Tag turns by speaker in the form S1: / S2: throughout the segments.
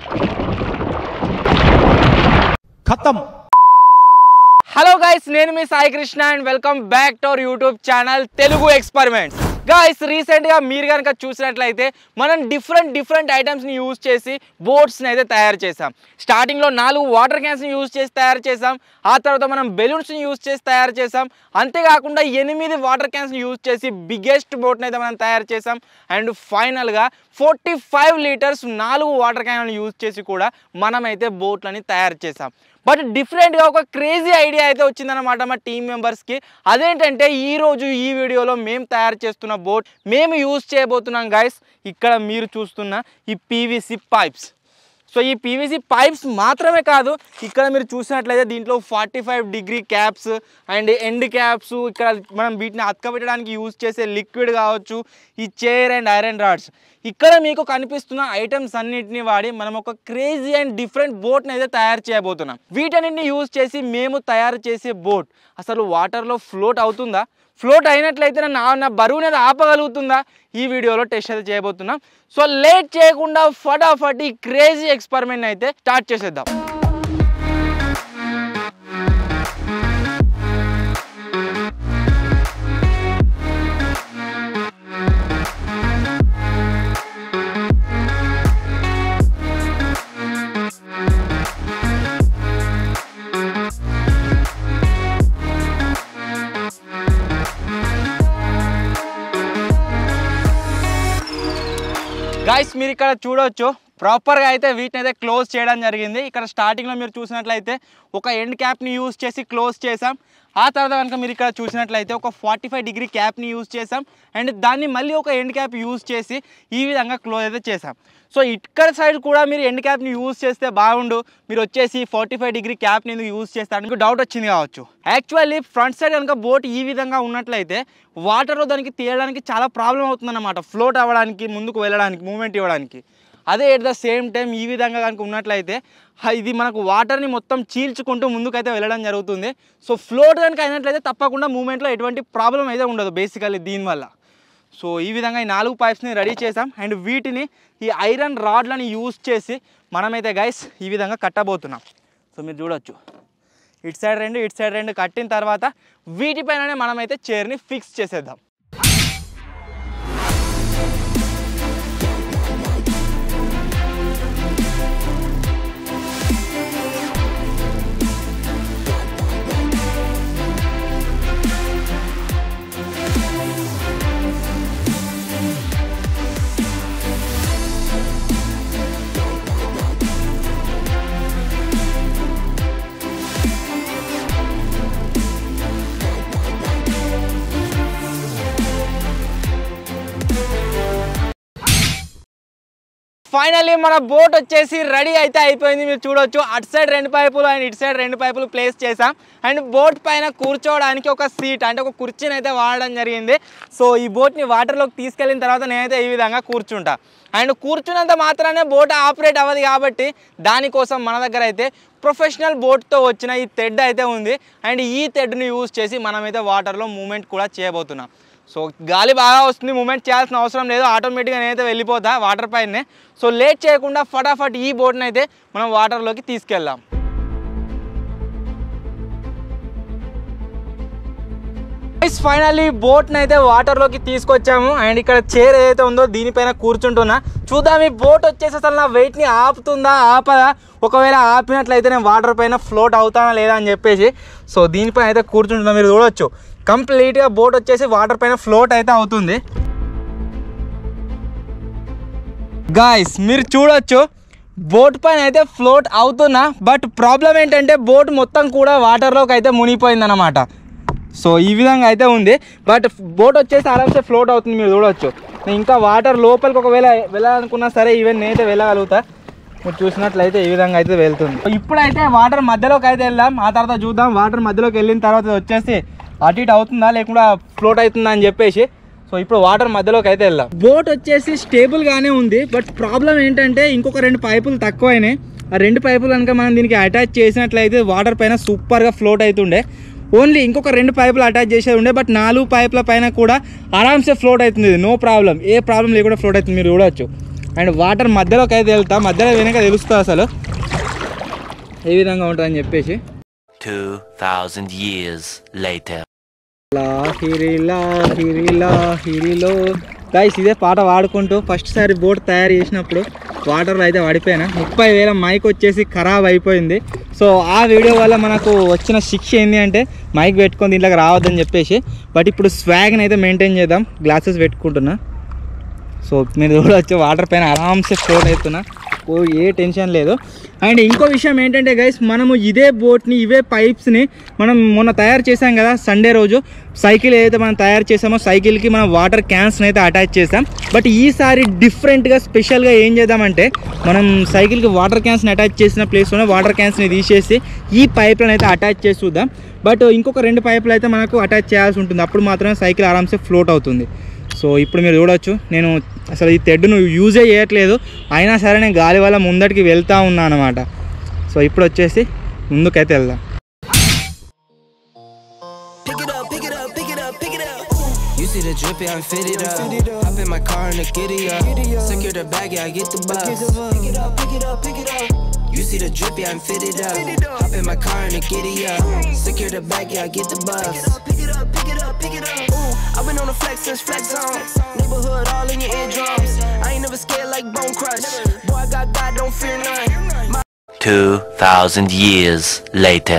S1: ఖతం
S2: hello guys నేను మీ Sai Krishna and welcome back to our YouTube channel Telugu experiments guys రీసెంట్గా మీరు కనుక చూసినట్లయితే మనం డిఫరెంట్ డిఫరెంట్ ఐటమ్స్ని యూజ్ చేసి బోట్స్ని అయితే తయారు చేసాం స్టార్టింగ్లో నాలుగు వాటర్ క్యాన్స్ని యూజ్ చేసి తయారు చేసాం ఆ తర్వాత మనం బెలూన్స్ని యూజ్ చేసి తయారు చేసాం అంతేకాకుండా ఎనిమిది వాటర్ క్యాన్స్ని యూజ్ చేసి బిగ్గెస్ట్ బోట్ని అయితే మనం తయారు చేసాం అండ్ ఫైనల్గా ఫోర్టీ ఫైవ్ లీటర్స్ నాలుగు వాటర్ క్యాన్లను యూజ్ చేసి కూడా మనమైతే బోట్లని తయారు చేసాం బట్ డిఫరెంట్గా ఒక క్రేజీ ఐడియా అయితే వచ్చిందనమాట మా టీం మెంబర్స్కి అదేంటంటే ఈ రోజు ఈ వీడియోలో మేము తయారు చేస్తున్న బోట్ మేము యూజ్ చేయబోతున్నాం గైస్ ఇక్కడ మీరు చూస్తున్న ఈ పీవీసీ పైప్స్ సో ఈ పీవీసీ పైప్స్ మాత్రమే కాదు ఇక్కడ మీరు చూసినట్లయితే దీంట్లో forty five degree caps and end caps ఇక్కడ మనం వీటిని అతకబెట్టడానికి యూజ్ చేసే లిక్విడ్ కావచ్చు ఈ చైర్ అండ్ ఐరన్ రాడ్స్ ఇక్కడ మీకు కనిపిస్తున్న ఐటమ్స్ అన్నిటిని వాడి మనం ఒక క్రేజీ అండ్ డిఫరెంట్ బోట్ని అయితే తయారు చేయబోతున్నాం వీటన్నిటిని యూజ్ చేసి మేము తయారు చేసే బోట్ అసలు వాటర్లో ఫ్లోట్ అవుతుందా ఫ్లోట్ అయినట్లయితే నా నా బరువు అనేది ఆపగలుగుతుందా ఈ వీడియోలో టెస్ట్ అయితే చేయబోతున్నాం సో లేట్ చేయకుండా ఫటాఫట్ ఈ క్రేజీ ఎక్స్పెరిమెంట్ అయితే స్టార్ట్ చేసేద్దాం గాయస్ మీరు ఇక్కడ చూడొచ్చు ప్రాపర్గా అయితే వీటిని అయితే క్లోజ్ చేయడం జరిగింది ఇక్కడ స్టార్టింగ్లో మీరు చూసినట్లయితే ఒక ఎండ్ క్యాప్ని యూజ్ చేసి క్లోజ్ చేసాం ఆ తర్వాత కనుక మీరు ఇక్కడ చూసినట్లయితే ఒక ఫార్టీ ఫైవ్ డిగ్రీ క్యాప్ని యూజ్ చేసాం అండ్ దాన్ని మళ్ళీ ఒక ఎండ్ క్యాప్ యూజ్ చేసి ఈ విధంగా క్లోజ్ అయితే చేసాం సో ఇక్కడ సైడ్ కూడా మీరు ఎండ్ క్యాప్ని యూజ్ చేస్తే బాగుండు మీరు వచ్చేసి ఫార్టీ ఫైవ్ డిగ్రీ క్యాప్ని ఎందుకు యూజ్ చేస్తారు మీకు డౌట్ వచ్చింది కావచ్చు యాక్చువల్లీ ఫ్రంట్ సైడ్ కనుక బోట్ ఈ విధంగా ఉన్నట్లయితే వాటర్లో దానికి తీయడానికి చాలా ప్రాబ్లం అవుతుందన్నమాట ఫ్లోట్ అవ్వడానికి ముందుకు వెళ్ళడానికి మూమెంట్ ఇవ్వడానికి అదే ఎట్ ద సేమ్ టైం ఈ విధంగా కనుక ఉన్నట్లయితే హ, ఇది మనకు వాటర్ని మొత్తం చీల్చుకుంటూ ముందుకైతే వెళ్ళడం జరుగుతుంది సో ఫ్లోట్ కనుక అయినట్లయితే తప్పకుండా మూమెంట్లో ఎటువంటి ప్రాబ్లం అయితే ఉండదు బేసికల్లీ దీనివల్ల సో ఈ విధంగా ఈ నాలుగు పైప్స్ని రెడీ చేసాం అండ్ వీటిని ఈ ఐరన్ రాడ్లని యూజ్ చేసి మనమైతే గైస్ ఈ విధంగా కట్టబోతున్నాం సో మీరు చూడొచ్చు ఇటు సైడ్ రెండు ఇటు సైడ్ రెండు కట్టిన తర్వాత వీటిపైననే మనమైతే చైర్ని ఫిక్స్ చేసేద్దాం ఫైనల్లీ మన బోట్ వచ్చేసి రెడీ అయితే అయిపోయింది మీరు చూడొచ్చు అటు సైడ్ రెండు పైపులు అండ్ ఇటు సైడ్ రెండు పైపులు ప్లేస్ చేసాం అండ్ బోట్ పైన కూర్చోవడానికి ఒక సీట్ అంటే ఒక కుర్చీని అయితే వాడడం జరిగింది సో ఈ బోట్ని వాటర్లోకి తీసుకెళ్ళిన తర్వాత నేనైతే ఈ విధంగా కూర్చుంటా అండ్ కూర్చున్నంత మాత్రానే బోట్ ఆపరేట్ అవ్వదు కాబట్టి దానికోసం మన దగ్గర అయితే ప్రొఫెషనల్ బోట్తో వచ్చిన ఈ తెడ్ అయితే ఉంది అండ్ ఈ తెడ్ని యూజ్ చేసి మనమైతే వాటర్లో మూమెంట్ కూడా చేయబోతున్నాం సో గాలి బాగా వస్తుంది మూమెంట్ చేయాల్సిన అవసరం లేదు ఆటోమేటిక్గా నేనైతే వెళ్ళిపోతా వాటర్ పైనే సో లేట్ చేయకుండా ఫటాఫట్ ఈ బోట్ని అయితే మనం వాటర్లోకి తీసుకెళ్దాం ఫైనల్లీ బోట్ని అయితే వాటర్లోకి తీసుకొచ్చాము అండ్ ఇక్కడ చైర్ ఏదైతే ఉందో దీనిపైన కూర్చుంటున్నా చూద్దాం ఈ బోట్ వచ్చేసి అసలు నా వెయిట్ని ఆపుతుందా ఆపదా ఒకవేళ ఆపినట్లయితే నేను వాటర్ పైన ఫ్లోట్ అవుతానా లేదా అని చెప్పేసి సో దీనిపైన అయితే కూర్చుంటున్నా మీరు చూడొచ్చు కంప్లీట్గా బోట్ వచ్చేసి వాటర్ పైన ఫ్లోట్ అయితే అవుతుంది గాయస్ మీరు చూడొచ్చు బోట్ పైన అయితే ఫ్లోట్ అవుతున్నా బట్ ప్రాబ్లం ఏంటంటే బోట్ మొత్తం కూడా వాటర్లోకి అయితే మునిగిపోయింది అనమాట సో ఈ విధంగా అయితే ఉంది బట్ బోట్ వచ్చేసి ఆరామ్సే ఫ్లోట్ అవుతుంది మీరు చూడొచ్చు నేను ఇంకా వాటర్ లోపలికి ఒకవేళ వెళ్ళాలనుకున్నా సరే ఈవెన్ నేనైతే వెళ్ళగలుగుతా మీరు చూసినట్లయితే ఈ విధంగా అయితే వెళ్తుంది ఇప్పుడైతే వాటర్ మధ్యలోకి అయితే వెళ్దాం ఆ తర్వాత చూద్దాం వాటర్ మధ్యలోకి వెళ్ళిన తర్వాత ఇది వచ్చేసి అటు ఇటు అవుతుందా లేకుండా ఫ్లోట్ అవుతుందా అని చెప్పేసి సో ఇప్పుడు వాటర్ మధ్యలోకి అయితే వెళ్దాం బోట్ వచ్చేసి స్టేబుల్ గానే ఉంది బట్ ప్రాబ్లం ఏంటంటే ఇంకొక రెండు పైపులు తక్కువైనాయి ఆ రెండు పైపులు కనుక మనం దీనికి అటాచ్ చేసినట్లయితే వాటర్ పైన సూపర్గా ఫ్లోట్ అవుతుండే ఓన్లీ ఇంకొక రెండు పైపులు అటాచ్ చేసేది ఉండే బట్ నాలుగు పైపుల పైన కూడా ఆరామ్సే ఫ్లోట్ అవుతుంది నో ప్రాబ్లం ఏ ప్రాబ్లం లేకుండా ఫ్లోట్ అవుతుంది మీరు చూడవచ్చు అండ్ వాటర్ మధ్యలోకి అయితే వెళ్తా మధ్యలో వెనక తెలుస్తుంది అసలు ఏ విధంగా ఉంటుందని చెప్పేసి
S1: 2,000 years later.
S2: లాహిరి లాహిరి లాహిరిలో గైస్ ఇదే పాట పాడుకుంటూ ఫస్ట్ సారి బోట్ తయారు చేసినప్పుడు వాటర్లో అయితే పడిపోయినా ముప్పై వేల మైక్ వచ్చేసి ఖరాబ్ అయిపోయింది సో ఆ వీడియో వల్ల మనకు వచ్చిన శిక్ష ఏంటి అంటే మైక్ పెట్టుకొని దీంట్లోకి రావద్దని చెప్పేసి బట్ ఇప్పుడు స్వాగ్ని అయితే మెయింటైన్ చేద్దాం గ్లాసెస్ పెట్టుకుంటున్నా సో మీరు చూడవచ్చు వాటర్ పైన ఆరామ్సే ఫ్లోట్ అవుతున్నా ఓ ఏ టెన్షన్ లేదు అండ్ ఇంకో విషయం ఏంటంటే గైస్ మనము ఇదే బోట్ని ఇవే పైప్స్ని మనం మొన్న తయారు చేసాం కదా సండే రోజు సైకిల్ ఏదైతే మనం తయారు చేసామో సైకిల్కి మనం వాటర్ క్యాన్స్ని అయితే అటాచ్ చేసాం బట్ ఈసారి డిఫరెంట్గా స్పెషల్గా ఏం చేద్దామంటే మనం సైకిల్కి వాటర్ క్యాన్స్ని అటాచ్ చేసిన ప్లేస్లోనే వాటర్ క్యాన్స్ని తీసేసి ఈ పైప్లను అయితే అటాచ్ చేసి చూద్దాం బట్ ఇంకొక రెండు పైపులు అయితే మనకు అటాచ్ చేయాల్సి ఉంటుంది అప్పుడు మాత్రమే సైకిల్ ఆరామ్సే ఫ్లోట్ అవుతుంది సో ఇప్పుడు మీరు చూడొచ్చు నేను అసలు ఈ తెడ్డును యూజే చేయట్లేదు అయినా సరే నేను గాలి వల్ల ముందటికి వెళ్తా ఉన్నా అనమాట సో ఇప్పుడు వచ్చేసి ముందుకైతే వెళ్దాం
S3: Pick it up, pick it up, pick it up, pick it up. You see the drippy, I'm fitted up. Hop in my car and the giddy up. Secure the bag, yeah, I get the bus. Pick it up, pick it up, pick it up. You see the drippy, I'm fitted up. Hop in my car and the giddy up. Secure the bag, yeah, I get the bus. Pick it up, pick it up, pick it up. Ooh, I've been on the flex since flex zone. Neighborhood all in your eardrums. I ain't never scared like Bone Crush. Boy, I got God, don't fear none. My
S1: 2,000 years later.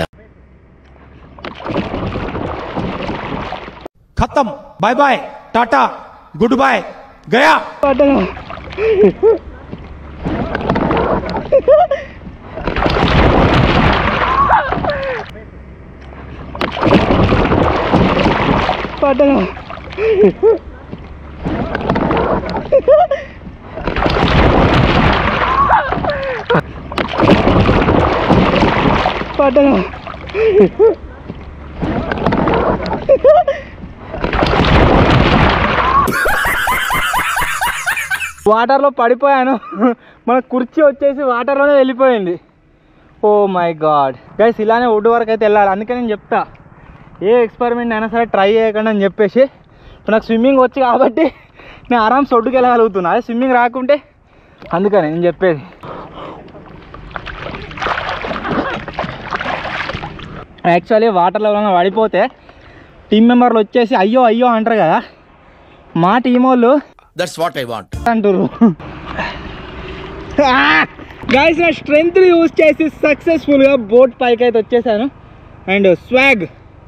S4: खत्म bye bye टाटा goodbye गया
S2: వాటర్లో పడిపోయాను మన కుర్చీ వచ్చేసి వాటర్లోనే వెళ్ళిపోయింది ఓ మై గాడ్ గైస్ ఇలానే ఒడ్డు వరకు అయితే వెళ్ళాలి అందుకే నేను చెప్తా ఏ ఎక్స్పెరిమెంట్ అయినా సరే ట్రై చేయకండి అని చెప్పేసి ఇప్పుడు నాకు స్విమ్మింగ్ వచ్చి కాబట్టి నేను ఆరామ్స్ ఒడ్డుకి వెళ్ళగలుగుతున్నా అదే స్విమ్మింగ్ రాకుంటే అందుకని నేను చెప్పేది యాక్చువల్లీ వాటర్లో ఎవరైనా పడిపోతే టీం మెంబర్లు వచ్చేసి అయ్యో అయ్యో అంటారు కదా మా టీం వాళ్ళు
S5: That's what I want.
S2: అంటారు గైస్ నా స్ట్రెంగ్త్ యూజ్ చేసి సక్సెస్ఫుల్గా బోట్ పైకి అయితే వచ్చేసాను అండ్ స్వాగ్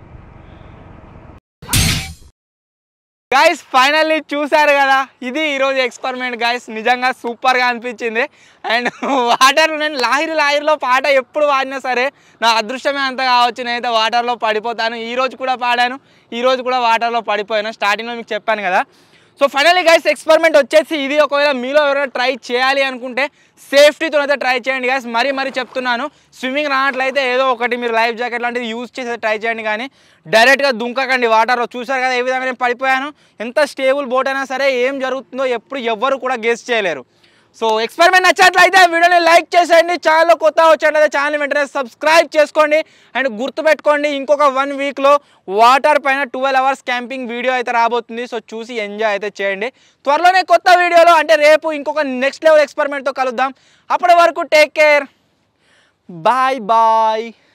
S2: గైస్ ఫైనల్లీ చూసారు కదా ఇది ఈరోజు ఎక్స్పెరిమెంట్ గైస్ నిజంగా సూపర్గా అనిపించింది అండ్ వాటర్ నేను లాహిరి లాహిరిలో పాట ఎప్పుడు పాడినా సరే నా అదృష్టమే అంత కావచ్చు నేనైతే వాటర్లో పడిపోతాను ఈ రోజు కూడా పాడాను ఈ రోజు కూడా వాటర్లో పడిపోయాను స్టార్టింగ్లో మీకు చెప్పాను కదా సో ఫైనల్లీ గైస్ ఎక్స్పెరిమెంట్ వచ్చేసి ఇది ఒకవేళ మీలో ఎవరైనా ట్రై చేయాలి అనుకుంటే సేఫ్టీతో అయితే ట్రై చేయండి గైస్ మరీ మరీ చెప్తున్నాను స్విమ్మింగ్ రానట్లయితే ఏదో ఒకటి మీరు లైఫ్ జాకెట్ లాంటిది యూజ్ చేసి ట్రై చేయండి కానీ డైరెక్ట్గా దుంకకండి వాటర్లో చూసారు కదా ఏ విధంగా నేను పడిపోయాను ఎంత స్టేబుల్ బోట్ అయినా సరే ఏం జరుగుతుందో ఎప్పుడు ఎవ్వరు కూడా గెస్ చేయలేరు సో ఎక్స్పెరిమెంట్ నచ్చినట్లయితే వీడియోని లైక్ చేసేయండి ఛానల్లో కొత్త వచ్చినట్లయితే ఛానల్ వెంటనే సబ్స్క్రైబ్ చేసుకోండి అండ్ గుర్తుపెట్టుకోండి ఇంకొక వన్ వీక్లో వాటర్ పైన ట్వెల్వ్ అవర్స్ క్యాంపింగ్ వీడియో అయితే రాబోతుంది సో చూసి ఎంజాయ్ అయితే చేయండి త్వరలోనే కొత్త వీడియోలో అంటే రేపు ఇంకొక నెక్స్ట్ లెవెల్ ఎక్స్పెరిమెంట్తో కలుద్దాం అప్పటి వరకు టేక్ కేర్ బాయ్ బాయ్